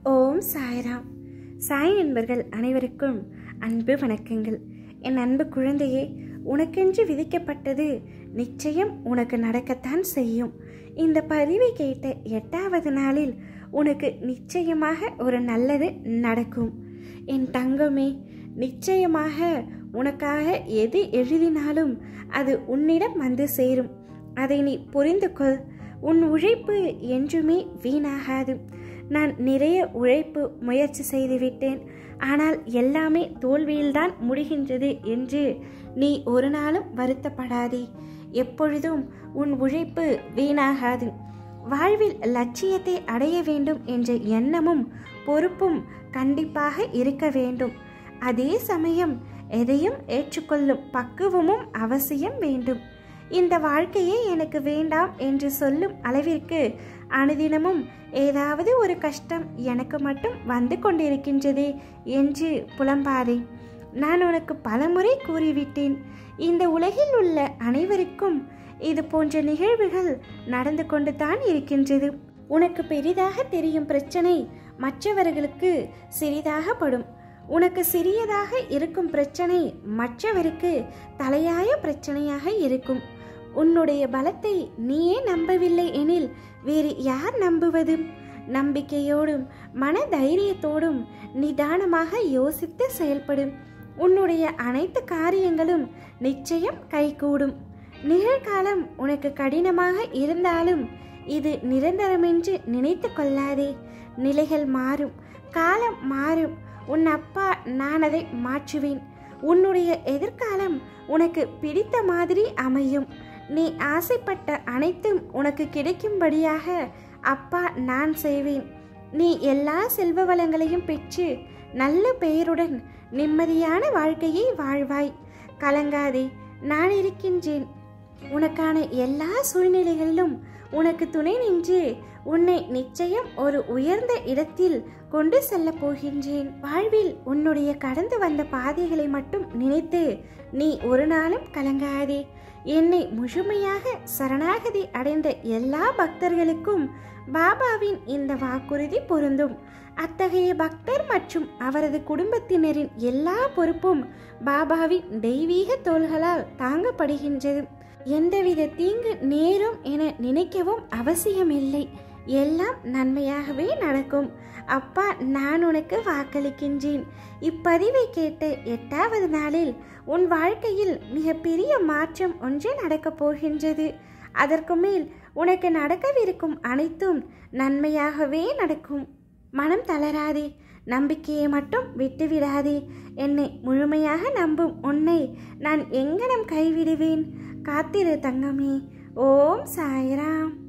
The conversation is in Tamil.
ஓம் சாய்ராம் சாய் நண்பர்கள் அனைவருக்கும் அன்பு வணக்கங்கள் என் அன்பு குழந்தையே உனக்கென்று விதிக்கப்பட்டது நிச்சயம் உனக்கு நடக்கத்தான் செய்யும் இந்த பதிவை கேட்ட எட்டாவது நாளில் உனக்கு நிச்சயமாக ஒரு நல்லது நடக்கும் என் தங்கமே நிச்சயமாக உனக்காக எது எழுதினாலும் அது உன்னிடம் வந்து சேரும் அதை நீ புரிந்து கொள் உன் உழைப்பு என்றுமே வீணாகாது நான் நிறைய உழைப்பு முயற்சி செய்துவிட்டேன் ஆனால் எல்லாமே தோல்வியில்தான் முடிகின்றது என்று நீ ஒரு நாளும் வருத்தப்படாதே எப்பொழுதும் உன் உழைப்பு வீணாகாது வாழ்வில் லட்சியத்தை அடைய வேண்டும் என்ற எண்ணமும் பொறுப்பும் கண்டிப்பாக இருக்க வேண்டும் அதே சமயம் எதையும் ஏற்றுக்கொள்ளும் பக்குவமும் அவசியம் வேண்டும் இந்த வாழ்க்கையே எனக்கு வேண்டாம் என்று சொல்லும் அளவிற்கு அனுதினமும் ஏதாவது ஒரு கஷ்டம் எனக்கு மட்டும் வந்து கொண்டிருக்கின்றதே என்று புலம்பாதே நான் உனக்கு பலமுறை கூறிவிட்டேன் இந்த உலகில் உள்ள அனைவருக்கும் இது போன்ற நிகழ்வுகள் நடந்து கொண்டு தான் இருக்கின்றது உனக்கு பெரிதாக தெரியும் பிரச்சனை மற்றவர்களுக்கு சிறிதாக படும் உனக்கு சிறியதாக இருக்கும் பிரச்சனை மற்றவருக்கு தலையாய பிரச்சனையாக இருக்கும் உன்னுடைய பலத்தை நீயே நம்பவில்லை எனில் வேறு யார் நம்புவது நம்பிக்கையோடும் மன தைரியத்தோடும் நிதானமாக யோசித்து செயல்படும் உன்னுடைய அனைத்து காரியங்களும் நிச்சயம் கைகூடும் நிகழ்காலம் உனக்கு கடினமாக இருந்தாலும் இது நிரந்தரமென்று நினைத்து கொள்ளாதே நிலைகள் மாறும் காலம் மாறும் உன் அப்பா நான் அதை மாற்றுவேன் உன்னுடைய எதிர்காலம் உனக்கு பிடித்த மாதிரி அமையும் நீ ஆசைப்பட்ட அனைத்தும் உனக்கு கிடைக்கும்படியாக அப்பா நான் செய்வேன் நீ எல்லா செல்வ வளங்களையும் பெற்று நல்ல பெயருடன் நிம்மதியான வாழ்க்கையை வாழ்வாய் கலங்காதே நான் இருக்கின்றேன் உனக்கான எல்லா சூழ்நிலைகளிலும் உனக்கு துணை நின்று உன்னை நிச்சயம் ஒரு உயர்ந்த இடத்தில் கொண்டு செல்ல போகின்றேன் வாழ்வில் உன்னுடைய கடந்து வந்த பாதைகளை மட்டும் நினைத்து நீ ஒரு நாளும் கலங்காதே என்னை முழுமையாக சரணாகதி அடைந்த எல்லா பக்தர்களுக்கும் பாபாவின் இந்த வாக்குறுதி பொருந்தும் அத்தகைய பக்தர் மற்றும் அவரது குடும்பத்தினரின் எல்லா பொறுப்பும் பாபாவின் தெய்வீக தோள்களால் தாங்கப்படுகின்றது எந்தவித தீங்கு நேரும் என நினைக்கவும் அவசியமில்லை எல்லாம் நன்மையாகவே நடக்கும் அப்பா நான் உனக்கு வாக்களிக்கின்றேன் இப்பதிவை கேட்ட எட்டாவது நாளில் உன் வாழ்க்கையில் மிகப்பெரிய மாற்றம் ஒன்று நடக்கப் போகின்றது அதற்கு மேல் உனக்கு நடக்கவிருக்கும் அனைத்தும் நன்மையாகவே நடக்கும் மனம் தளராதே நம்பிக்கையை மட்டும் விட்டுவிடாதே என்னை முழுமையாக நம்பும் உன்னை நான் எங்கனம் கைவிடுவேன் காத்திரு தங்கமே ஓம் சாய்ராம்